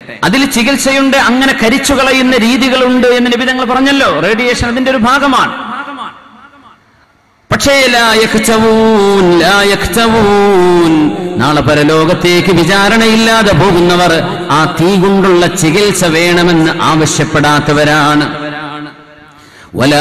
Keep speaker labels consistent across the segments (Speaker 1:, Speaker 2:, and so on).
Speaker 1: അതിൽ ചികിത്സയുണ്ട് അങ്ങനെ കരിച്ചു കളയുന്ന രീതികളുണ്ട് എന്ന് നിബിധങ്ങൾ പറഞ്ഞല്ലോ റേഡിയേഷൻ അതിന്റെ ഒരു ഭാഗമാണ് പക്ഷേ ലാ യഖ്തവൂൻ, ലാ യഖ്തവൂൻ. നാളെ പരലോകത്തേക്ക് വിചാരണയില്ലാതെ പോകുന്നവർ ആ തീ കൊണ്ടുള്ള ചികിത്സ വേണമെന്ന് ആവശ്യപ്പെടാത്തവരാണ് വലാ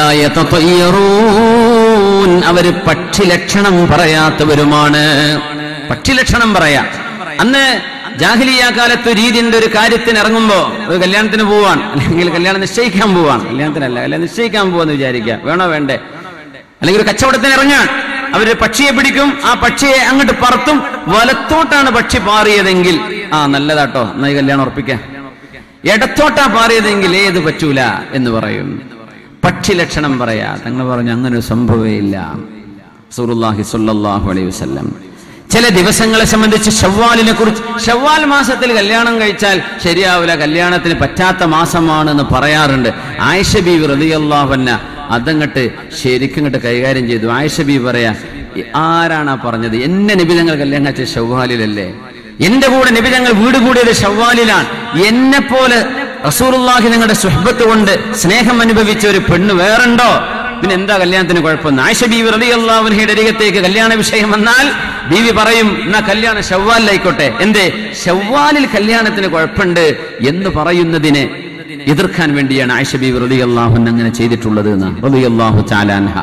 Speaker 1: യതതയ്യറൂൻ. അവര് പക്ഷിലക്ഷണം പറയാത്തവരുമാണ് പക്ഷിലക്ഷണം പറയാ അന്ന് ജാഹിലിയ കാലത്ത് രീതിന്റെ ഒരു കാര്യത്തിന് ഇറങ്ങുമ്പോ ഒരു കല്യാണത്തിന് പോവാൻ അല്ലെങ്കിൽ കല്യാണം നിശ്ചയിക്കാൻ പോവാൻ കല്യാണത്തിനല്ല കല്യാണം നിശ്ചയിക്കാൻ പോവാന്ന് വിചാരിക്കുക വേണോ വേണ്ടേ അല്ലെങ്കിൽ ഒരു കച്ചവടത്തിന് ഇറങ്ങാൻ അവര് പക്ഷിയെ പിടിക്കും ആ പക്ഷിയെ അങ്ങോട്ട് പറത്തും വലത്തോട്ടാണ് പക്ഷി പാറിയതെങ്കിൽ ആ നല്ലതാട്ടോ എന്നാ ഈ കല്യാണം ഉറപ്പിക്കാം ഇടത്തോട്ടാ പാറിയതെങ്കിൽ ഏത് പറ്റൂല എന്ന് പറയും പക്ഷി ലക്ഷണം പറയാ തങ്ങൾ പറഞ്ഞു അങ്ങനെ ഒരു സംഭവമേ ഇല്ല സൂറുല്ലാഹി സ്വല്ലല്ലാഹു അലൈഹി വസല്ലം ചില ദിവസങ്ങളെ സംബന്ധിച്ച് ഷവ്വാലിനെ കുറിച്ച് ഷവ്വാൽ മാസത്തിൽ കല്യാണം കഴിച്ചാൽ ശരിയാവില്ല കല്യാണത്തിന് പറ്റാത്ത മാസമാണ് എന്ന് പറയാറുണ്ട് ആയിഷ ബീവി റളിയല്ലാഹുഅൻഹ അതങ്ങട്ട് ശരിക്കും ഇങ്ങോട്ട് കൈകാര്യം ചെയ്തു ആയിഷ ബീവി പറയാ "ഈ ആരാണ് ആ പറഞ്ഞത് എന്നെ നിബിധങ്ങൾ കല്യാണം കഴിച്ച ഷവ്വാലിലല്ലേ എന്റെ കൂടെ നിബിധങ്ങൾ വീട് കൂടിയത് ഷവ്വാലിലാണ് എന്നെ പോലെ റസൂറുല്ലാഹി നിങ്ങളുടെ സുഹബത്ത് കൊണ്ട് സ്നേഹം അനുഭവിച്ച ഒരു പെണ്ണ് വേറുണ്ടോ പിന്നെ എന്താ കല്യാണത്തിന് കുഴപ്പം ആയിഷ ബീവി റളിയല്ലാഹുവിന്റെ അരികത്തേക്ക് കല്യാണ വിഷയം വന്നാൽ ബീവി പറയും എന്നാ കല്യാണം ഷവ്വാലിലായിക്കോട്ടെ എന്തേ ഷവ്വാലിൽ കല്യാണത്തിന് കുഴപ്പമുണ്ട് എന്ന് പറയുന്നതിനെ എതിർക്കാൻ വേണ്ടിയാണ് ആയിഷ ബീവി റളിയല്ലാഹു അങ്ങനെ ചെയ്തിട്ടുള്ളത് എന്ന് റളിയല്ലാഹു തആല അൻഹ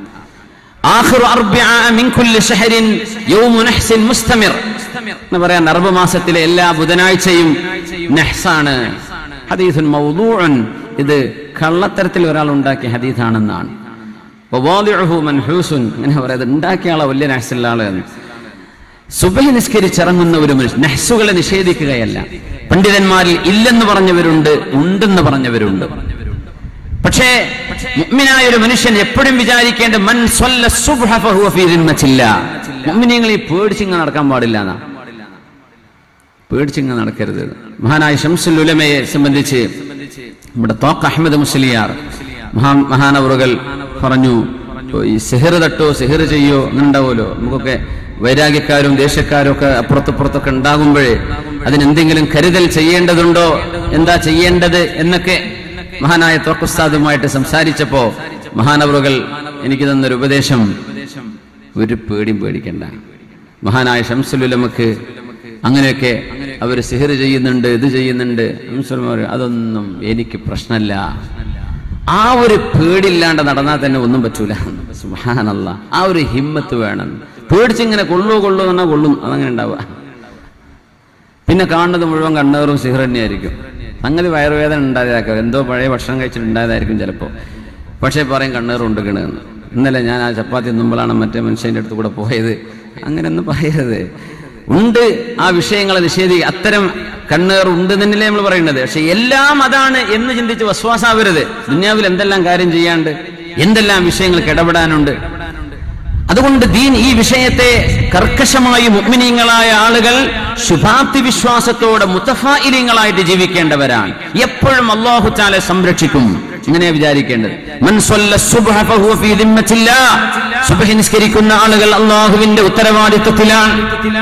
Speaker 1: ആഖിറു അർബിഅ മിൻ കുല്ലി ഷഹരിൻ യൗമു നഹ്സിൻ മുസ്തമിർ എന്ന് പറയാൻ അറബ് മാസത്തിലെ എല്ലാ ബുധനാഴ്ചയും നഹ്സാണ് ഹദീസുൻ മൗദൂഉൻ ഇത് കള്ളത്തരത്തിൽ ഒരാൾ ഉണ്ടാക്കിയ ഹദീസാണെന്നാണ് വവാദിഉഹു മൻഹൂസുൻ അങ്ങനെ പറയുന്നത് ഉണ്ടാക്കിയ ആളെ വലിയ നഹ്സുള്ള ആള് എന്ന് സുബഹി നിസ്കരിച്ചിറങ്ങുന്ന ഒരു മനുഷ്യൻ നഹ്സുകളെ നിഷേധിക്കുകയല്ല പണ്ഡിതന്മാരിൽ ഇല്ലെന്ന് പറഞ്ഞവരുണ്ട് ഉണ്ടെന്ന് പറഞ്ഞവരുണ്ട് പക്ഷേ മുഅ്മിനായ ഒരു മനുഷ്യൻ എപ്പോഴും വിചാരിക്കേണ്ട മൻ സ്വല്ല സുബ്ഹ ഫഹുവ ഫീ ദിമ്മത്തില്ല മുഅ്മിനീങ്ങൾ ഈ പേടിച്ചിങ്ങനെ നടക്കാൻ പാടില്ല എന്നാ പേടിച്ചിങ്ങനെ നടക്കരുത് മഹാനായ ഷംസുൽ ഉലമയെ സംബന്ധിച്ച് നമ്മുടെ തോക്ക് അഹമ്മദ് മുസ്ലിയാർ മഹാ മഹാനവറുകൾ പറഞ്ഞു "ഓ, ഈ സിഹർ തട്ടോ സിഹർ ചെയ്യോ എന്നുണ്ടാവുമല്ലോ നമുക്കൊക്കെ വൈരാഗ്യക്കാരും ദേഷ്യക്കാരും ഒക്കെ അപ്പുറത്തപ്പുറത്തൊക്കെ ഉണ്ടാകുമ്പോഴേ അതിനെന്തെങ്കിലും കരുതൽ ചെയ്യേണ്ടതുണ്ടോ എന്താ ചെയ്യേണ്ടത് എന്നൊക്കെ മഹാനായ തോക്കുസ്താദുമായിട്ട് സംസാരിച്ചപ്പോ മഹാനവറുകൾ എനിക്ക് തന്നൊരു ഉപദേശം ഒരു പേടിയും പേടിക്കണ്ട മഹാനായ ഷംസുലുലമക്ക് അങ്ങനെയൊക്കെ അവർ സിഹർ ചെയ്യുന്നുണ്ട് ഇത് ചെയ്യുന്നുണ്ട് മുസ്ലിമാർ അതൊന്നും എനിക്ക് പ്രശ്നമല്ല ആ ഒരു പേടില്ലാണ്ട് നടന്നാൽ തന്നെ ഒന്നും പറ്റൂല സുഹാനല്ല ആ ഒരു ഹിമ്മത്ത് വേണം പേടിച്ചിങ്ങനെ കൊള്ളൂ കൊള്ളൂ എന്ന് പറഞ്ഞാൽ കൊള്ളും അതങ്ങനെ ഉണ്ടാവുക പിന്നെ കാണുന്നത് മുഴുവൻ കണ്ണേറും സിഹർ തന്നെയായിരിക്കും സംഗതി വയറുവേദന ഉണ്ടായതാക്കാം എന്തോ പഴയ ഭക്ഷണം കഴിച്ചിട്ടുണ്ടായതായിരിക്കും ചിലപ്പോൾ പക്ഷേ പറയും കണ്ണേറും ഉണ്ടെക്കണെന്ന് ഇന്നലെ ഞാൻ ആ ചപ്പാത്തി മുമ്പിലാണ് മറ്റേ മനുഷ്യൻ്റെ അടുത്ത് കൂടെ പോയത് അങ്ങനെയൊന്നും പറയരുത് ഉണ്ട് ആ വിഷയങ്ങളെ നിഷേധി അത്തരം കണ്ണേർ ഉണ്ട് തന്നെയല്ലേ നമ്മൾ പറയുന്നത് പക്ഷെ എല്ലാം അതാണ് എന്ന് ചിന്തിച്ച് വസ്വാസാവരുത് ദുന്യാവിൽ എന്തെല്ലാം കാര്യം ചെയ്യാണ്ട് എന്തെല്ലാം വിഷയങ്ങൾക്ക് ഇടപെടാനുണ്ട് അതുകൊണ്ട് ദീൻ ഈ വിഷയത്തെ കർക്കശമായി മുഗ്മിനീങ്ങളായ ആളുകൾ ശുഭാപ്തി വിശ്വാസത്തോടെ മുത്തഫായിലിങ്ങളായിട്ട് ജീവിക്കേണ്ടവരാണ് എപ്പോഴും അള്ളാഹു താലെ സംരക്ഷിക്കും ഇങ്ങനെ വിചാരിക്കേണ്ടത് മൻ സ്വല്ല സുബ്ഹ ഫഹുവ ഫീ ദിമ്മത്തില്ലാ. സുബ്ഹി നിസ്കരിക്കുന്ന ആളുകൾ അള്ളാഹുവിന്റെ ഉത്തരവാദിത്വത്തിലാണ്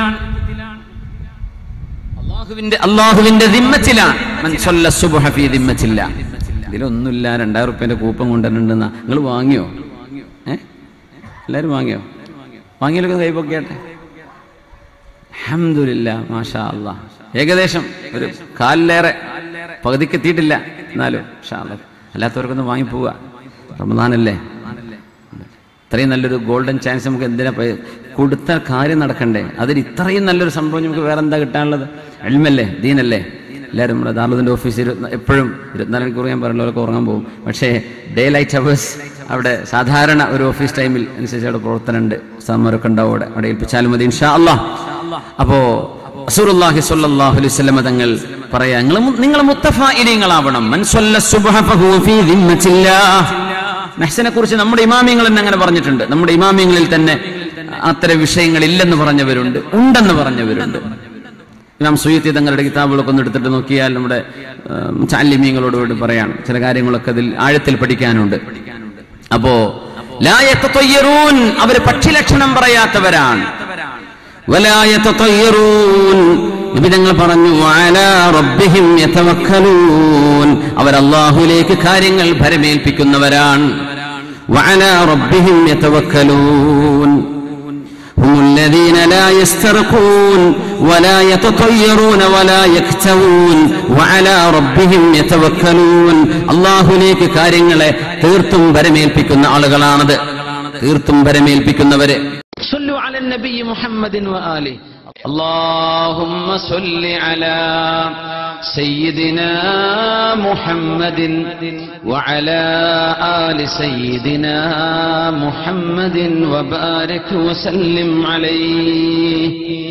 Speaker 1: അള്ളാഹുവിന്റെ അള്ളാഹുവിന്റെ ദിമ്മത്തിലാണ് മൻ സ്വല്ല സുബ്ഹ ഫീ ദിമ്മത്തില്ലാ. ഇതിലൊന്നുമില്ല രണ്ടായിരം റുപ്യന്റെ കൂപ്പൺ കൊണ്ടുവരണ്ടെന്നാ നിങ്ങൾ വാങ്ങിയോ ഏ എല്ലാവരും വാങ്ങിയോ വാങ്ങിയാലൊക്കെ കൈപ്പൊക്കിയാട്ടെ അഹമ്മദില്ല മാഷാ അല്ലാ ഏകദേശം ഒരു കാലിലേറെ പകുതിക്ക് എത്തിയിട്ടില്ല എന്നാലും ഷാ അല്ലാ അല്ലാത്തവർക്കൊന്ന് വാങ്ങിപ്പോവുക റമദാനല്ലേ ഇത്രയും നല്ലൊരു ഗോൾഡൻ ചാൻസ് നമുക്ക് എന്തിനാ പ- കൊടുത്ത കാര്യം നടക്കണ്ടേ അതിന് ഇത്രയും നല്ലൊരു സംഭവം നമുക്ക് വേറെ എന്താ കിട്ടാനുള്ളത് എൽമല്ലേ ദീനല്ലേ എല്ലാവരും നമ്മുടെ ദാർലുദിൻ്റെ ഓഫീസിൽ എപ്പോഴും ഇരുപത്തിനാല് മണിക്കൂർ ഞാൻ പറയുന്നവരൊക്കെ ഉറങ്ങാൻ പോകും പക്ഷേ ഡേ ലൈറ്റ് അവേഴ്സ് അവിടെ സാധാരണ ഒരു ഓഫീസ് ടൈമിൽ അനുസരിച്ച് അവിടെ പ്രവർത്തനമുണ്ട് സാമാരൊക്കെ ഉണ്ടാവും അവിടെ അവിടെ ഏൽപ്പിച്ചാലും മതി ഇൻഷാ അല്ലാ അപ്പോ റസൂലുള്ളാഹി സ്വല്ലല്ലാഹു അലൈഹി വസല്ലം തങ്ങൾ പറയാ നിങ്ങൾ നിങ്ങൾ മുത്തഫായിലിങ്ങളാവണം മൻ സ്വല്ല സുബ്ഹ ഫഹുവ ഫീ ദിമ്മത്തില്ലാഹ് നഹ്സിനെ കുറിച്ച് നമ്മുടെ ഇമാമിയങ്ങൾ തന്നെ അങ്ങനെ പറഞ്ഞിട്ടുണ്ട് നമ്മുടെ ഇമാമിയങ്ങളിൽ തന്നെ അത്തരം വിഷയങ്ങൾ ഇല്ലെന്ന് പറഞ്ഞവരുണ്ട് ഉണ്ടെന്ന് പറഞ്ഞവരുണ്ട് ഇമാം സുയത്തി തങ്ങളുടെ കിതാബുകളൊക്കെ ഒന്ന് എടുത്തിട്ട് നോക്കിയാൽ നമ്മുടെ ചാലിമീങ്ങളോട് പറയാണ് ചില കാര്യങ്ങളൊക്കെ അതിൽ ആഴത്തിൽ പഠിക്കാനുണ്ട് അപ്പോ ലാ യതതയ്യറൂൻ അവർ പക്ഷിലക്ഷണം പറയാത്തവരാണ് വലാ യതതയ്യറൂൻ നിബിതങ്ങൾ പറഞ്ഞു "വഅലാ റബ്ബിഹിം യതവക്കലൂൻ അവർ അള്ളാഹുലേക്ക് കാര്യങ്ങൾ ഭരമേൽപ്പിക്കുന്നവരാണ് വഅലാ റബ്ബിഹിം യതവക്കലൂൻ هم الذين لا يسترقون ولا يتطيرون ولا يكتوون وعلى ربهم يتوكلون അള്ളാഹുലേക്ക് കാര്യങ്ങളെ തീർത്തും ഭരമേൽപ്പിക്കുന്ന ആളുകളാണത് തീർത്തും ഭരമേൽപ്പിക്കുന്നവര് صلوا على النبي محمد وآله اللهم صل على سيدنا محمد وعلى آل سيدنا محمد وبارك وسلم عليه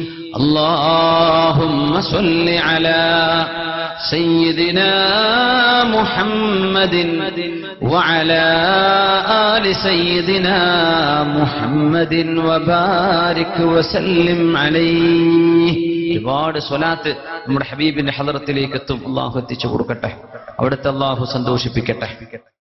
Speaker 1: اللهم صل على سيدنا محمد وعلى آل سيدنا محمد وبارك وسلم عليه ഒരുപാട് സ്വലാത്ത് നമ്മുടെ ഹബീബിന്റെ ഹലറത്തിലേക്ക് എത്തും അള്ളാഹു എത്തിച്ചു കൊടുക്കട്ടെ അവിടുത്തെ അള്ളാഹു സന്തോഷിപ്പിക്കട്ടെ